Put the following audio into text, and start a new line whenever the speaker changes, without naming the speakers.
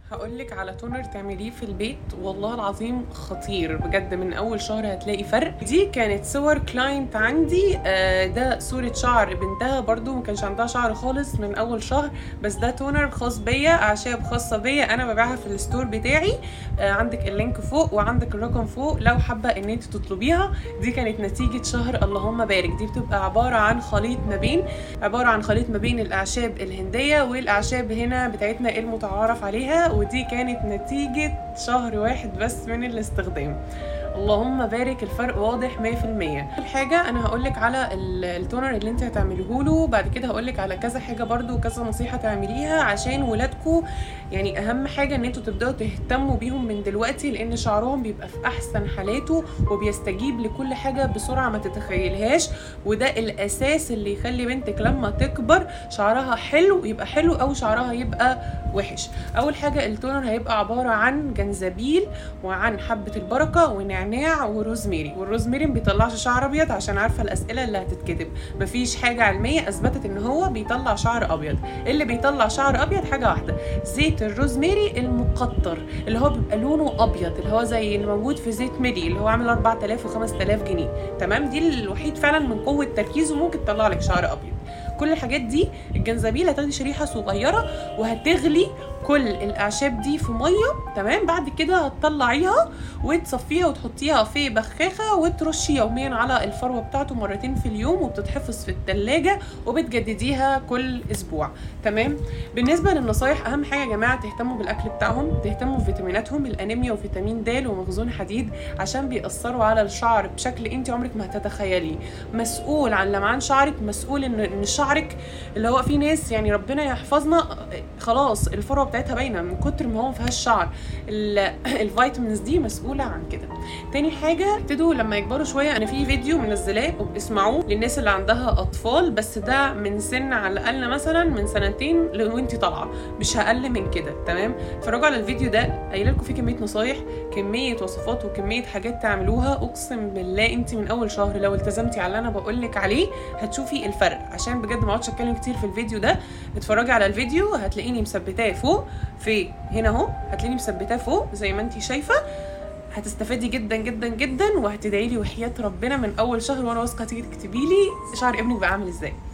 هقولك على تونر تعمليه في البيت والله العظيم خطير بجد من اول شهر هتلاقي فرق دي كانت صور كلاينت عندي آه، ده صورة شعر بنتها برضو ما كانش عندها شعر خالص من اول شهر بس ده تونر خاص بيا اعشاب خاصة بيا انا ببيعها في الستور بتاعي آه، عندك اللينك فوق وعندك الرقم فوق لو حابة ان انت تطلبيها دي كانت نتيجة شهر اللهم بارك دي بتبقى عبارة عن خليط ما بين عبارة عن خليط ما بين الاعشاب الهندية والاعشاب هنا بتاعتنا المتعارف عليها ودي كانت نتيجة شهر واحد بس من الاستخدام اللهم بارك الفرق واضح 100% اول حاجه انا هقولك على ال- التونر اللي انت هتعمليه له بعد كده هقولك على كذا حاجه برضو وكذا نصيحه تعمليها عشان ولادكم يعني اهم حاجه ان انتوا تبداوا تهتموا بيهم من دلوقتي لان شعرهم بيبقى في احسن حالاته وبيستجيب لكل حاجه بسرعه ما تتخيلهاش وده الاساس اللي يخلي بنتك لما تكبر شعرها حلو يبقى حلو او شعرها يبقى وحش اول حاجه التونر هيبقى عباره عن جنزبيل وعن حبه البركه ونعناع وروزميري والروزميري ما بيطلعش شعر ابيض عشان عارفه الاسئله اللي هتتكتب مفيش حاجه علميه اثبتت ان هو بيطلع شعر ابيض اللي بيطلع شعر ابيض حاجه واحده زيت الروزميري المقطر اللي هو بيبقى لونه ابيض اللي هو زي اللي موجود في زيت ميدي اللي هو عامل 4000 و5000 جنيه تمام دي الوحيد فعلا من قوه تركيزه ممكن تطلع لك شعر ابيض كل الحاجات دي الجنزبيل هتاخدي شريحه صغيره وهتغلي كل الاعشاب دي في ميه تمام بعد كده هتطلعيها وتصفيها وتحطيها في بخاخه وترشي يوميا على الفروه بتاعته مرتين في اليوم وبتتحفظ في التلاجة وبتجدديها كل اسبوع تمام بالنسبه للنصايح اهم حاجه يا جماعه تهتموا بالاكل بتاعهم تهتموا بفيتاميناتهم الانيميا وفيتامين د ومخزون حديد عشان بيأثروا على الشعر بشكل انت عمرك ما هتتخيليه مسؤول عن لمعان شعرك مسؤول ان ان شعرك اللي هو في ناس يعني ربنا يحفظنا خلاص الفروه بتاعتها باينه من كتر ما هو ما فيهاش شعر ال- الفيتامينز دي مسؤوله عن كده تاني حاجه ابتدوا لما يكبروا شويه انا في فيديو منزلاه واسمعوه للناس اللي عندها اطفال بس ده من سن على الاقل مثلا من سنتين ل- وانتي طالعه مش اقل من كده تمام اتفرجوا على الفيديو ده قايله لكم فيه كميه نصايح كميه وصفات وكميه حاجات تعملوها اقسم بالله انت من اول شهر لو التزمتي على اللي انا بقول لك عليه هتشوفي الفرق عشان بجد ما اقعدش اتكلم كتير في الفيديو ده اتفرجي على الفيديو هتلاقيني مثبتاه فوق في هنا اهو هتلاقيني مثبتاه فوق زي ما انت شايفه هتستفادي جدا جدا جدا وهتدعي لي وحياه ربنا من اول شهر وانا واثقه تيجي تكتبي لي شعر ابنك بقى عامل ازاي